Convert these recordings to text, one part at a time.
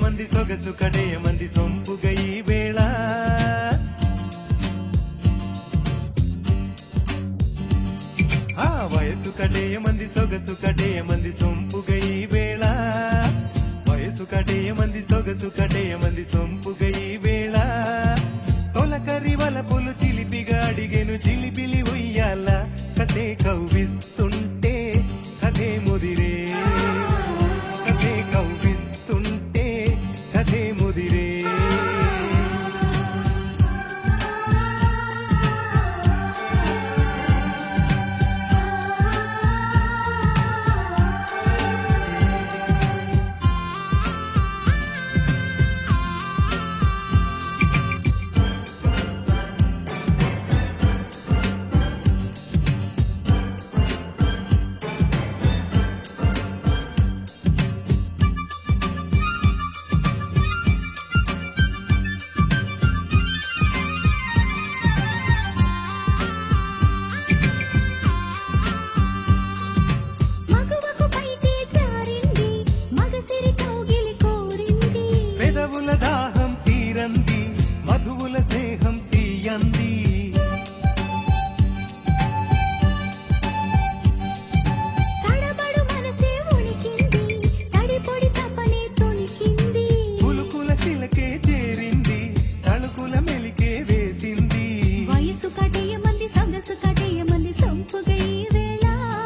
ಮಂದಿ ಸೊಗಸು ಕಡೆಯ ಮಂದಿ ಸೊಂಪುಗ ಈ ವೇಳ ಆ ವಯಸ್ಸು ಕಡೆಯ ಮಂದಿ ಸೊಗಸು ಕಡೆಯ ಮಂದಿ ಸೊಂಪುಗ ಈ ವೇಳ వయసు కడేయ మంది సొగసు కడేయ మంది సొంపుగ ఈ వేళ తొలకరి వలపులు చిలిపిగా అడిగెను చిలిపిలి ఉయ్యాల కథే కవ్విస్తుంటే కథే ముదిరే కథే కవ్విస్తుంటే కథే ముదిరే మగువకు పైటే జారింది మగసిరి కౌగిలి కోరింది పెదవుల దాహం తీరంది మధువుల స్నేహం తీయంది తడబడు మనసే ఉనికింది తడిపొడి తపనే తొణికింది పులుకుల చిలకే చేరింది తళుకుల మెలికే వేసింది వయసు కటేయ మంది సొగసు కటేయ మంది సొంపుగా ఈ వేళ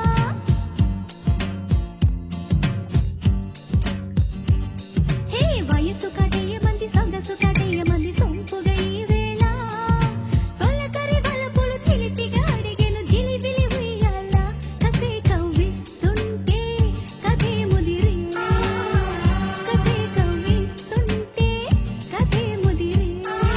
హే వయసు కటేయ మంది సొగసు కటేయ మంది సొంపుగా ఈ వేళ తొలకరి వలపులు చిలిపిగా అడిగెను జిలిబిలి ఉయ్యాల కసే కవ్విస్తుంటే కథే ముదిరే కథే కవ్విస్తుంటే కథే ముదిరే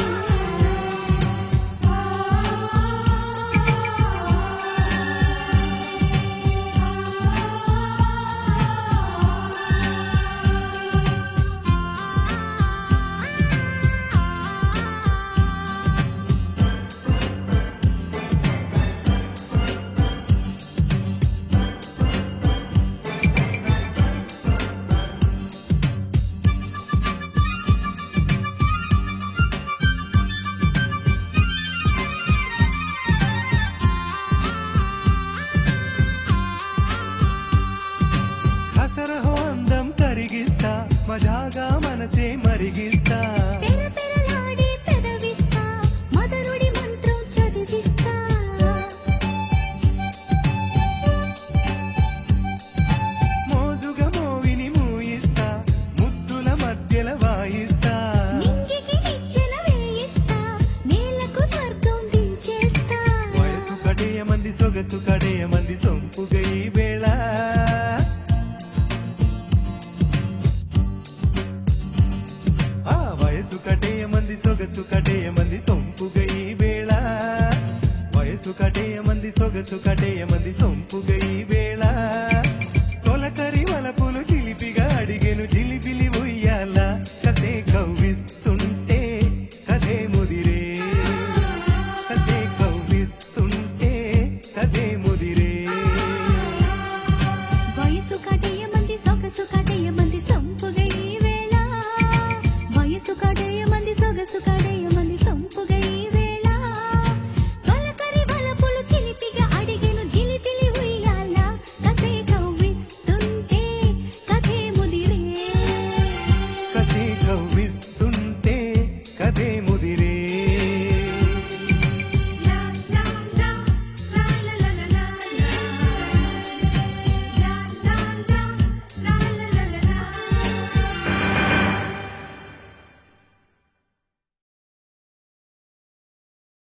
హసరహో అందం కరిగిస్తా మజాగా మనసే మరిగిస్తా పెర పెరలాడి పెదవిస్తా మదనుడి మంత్రం చదివిస్తా మోజుగా మోవిని మూయిస్తా ముద్దుల మధ్యల వాయిస్తా నింగికి నిచ్చెన వేయిస్తా నేలకు స్వర్గం దించేస్తా వయసు కడేయ మంది సొగసు కడేయ మంది సొంపుగ ఈ వేళ ఆ వయసు కడేయ మంది సొగసు కడేయ మంది సొంపుగ ఈ వేళ వయసు కడేయ మంది సొగసు కడేయ మంది